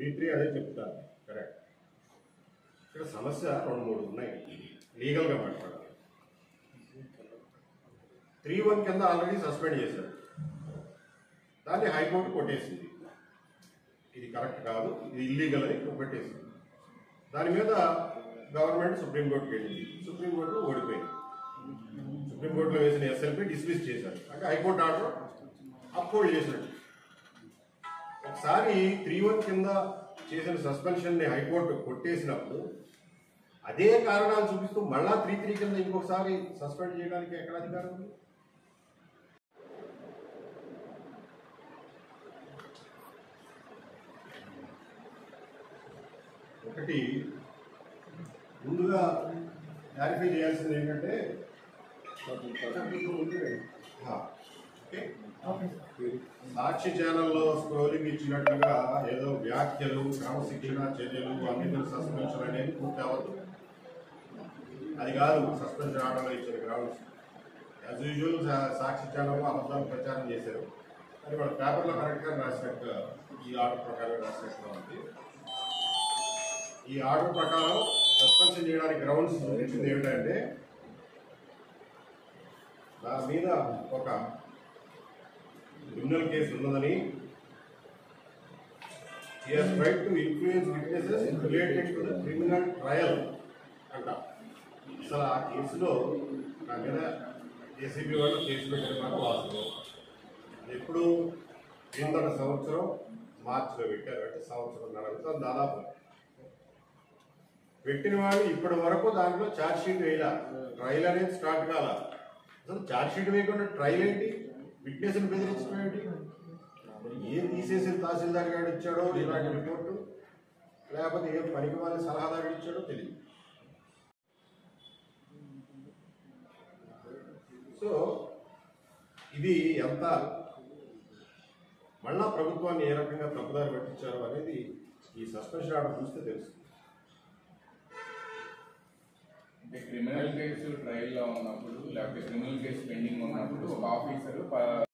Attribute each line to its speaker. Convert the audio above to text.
Speaker 1: three three అదే చెప్తారు correct ఇక్కడ సమస్య రెండు మూడు ఉన్నాయి లీగల్గా మాట్లాడాలి త్రీ వన్ కింద ఆల్రెడీ సస్పెండ్ చేశారు దాన్ని హైకోర్టు కొట్టేసింది ఇది కరెక్ట్ కాదు ఇది ఇల్లీగల్ అని కొట్టేసింది దాని మీద గవర్నమెంట్ సుప్రీంకోర్టుకి వెళ్ళింది సుప్రీంకోర్టులో ఓడిపోయింది సుప్రీంకోర్టులో వేసిన ఎస్ఎల్పి డిస్మిస్ చేశారు అంటే హైకోర్టు ఆర్డర్ అప్హోల్డ్ చేసినట్టు ఒకసారి త్రీ వన్ కింద చేసిన సస్పెన్షన్ని హైకోర్టు కొట్టేసినప్పుడు అదే కారణాలు చూపిస్తూ మళ్ళా త్రీ త్రీ కింద ఇంకొకసారి సస్పెండ్ చేయడానికి ఎక్కడ అధికారం ఉంది ఒకటి ముందుగా క్లారిఫై చేయాల్సింది ఏంటంటే ఆ, ఓకే సాక్షి ఛానల్లో స్క్రోలింగ్ ఇచ్చినట్టుగా ఏదో వ్యాఖ్యలు క్రమశిక్షణ చర్యలు అన్నిటిని సస్పెన్షన్ అనేది పూర్తి అవ్వదు అది కాదు సస్పెన్షన్ ఆర్డర్లో ఇచ్చిన గ్రౌండ్స్ యాజ్ యూజువల్ సాక్షి ఛానల్లో అబద్ధాలు ప్రచారం చేశారు అది వాళ్ళ పేపర్లో కరెక్ట్గా రాసినట్టు ఈ ఆర్డర్ ప్రకారం రాసినట్టుగా ఉంది ఈ ఆర్డర్ ప్రకారం సస్పెన్షన్ చేయడానికి గ్రౌండ్స్ ఇచ్చింది ఏమిటంటే దాని మీద ఒక క్రిమినల్ కేసు ఉన్నదని he has tried to influence witnesses related to the criminal trial అంట అసలు ఆ కేసులో నా మీద ఏసీబీ వాళ్ళు కేసు పెట్టిన మాట వాస్తవం అది ఎప్పుడు కిందట సంవత్సరం మార్చిలో పెట్టారు అంటే సంవత్సరం నడుగుతాం దాదాపు పెట్టిన వాళ్ళు ఇప్పటి వరకు దాంట్లో ఛార్జ్ షీట్ వేయాల ట్రయల్ అనేది స్టార్ట్ కాల అసలు ఛార్జ్ షీట్ వేయకుండా ట్రయల్ ఏంటి విట్నెస్ బెదిరించడం ఏంటి ఏం తీసేసి తహసీల్దార్ గారు ఇచ్చాడో ఇలాంటి రిపోర్టు లేకపోతే ఏ పనికి వాళ్ళ సలహాదారు ఇచ్చాడో తెలియదు సో ఇది ఎంత మళ్ళా ప్రభుత్వాన్ని ఏ రకంగా తప్పుదారి పట్టించారు అనేది ఈ సస్పెన్షన్ ఆర్డర్ చూస్తే తెలుస్తుంది
Speaker 2: అంటే క్రిమినల్ కేసు ట్రయల్ లో ఉన్నప్పుడు లేకపోతే క్రిమినల్ కేసు పెండింగ్ ఉన్నప్పుడు ఒక ఆఫీసర్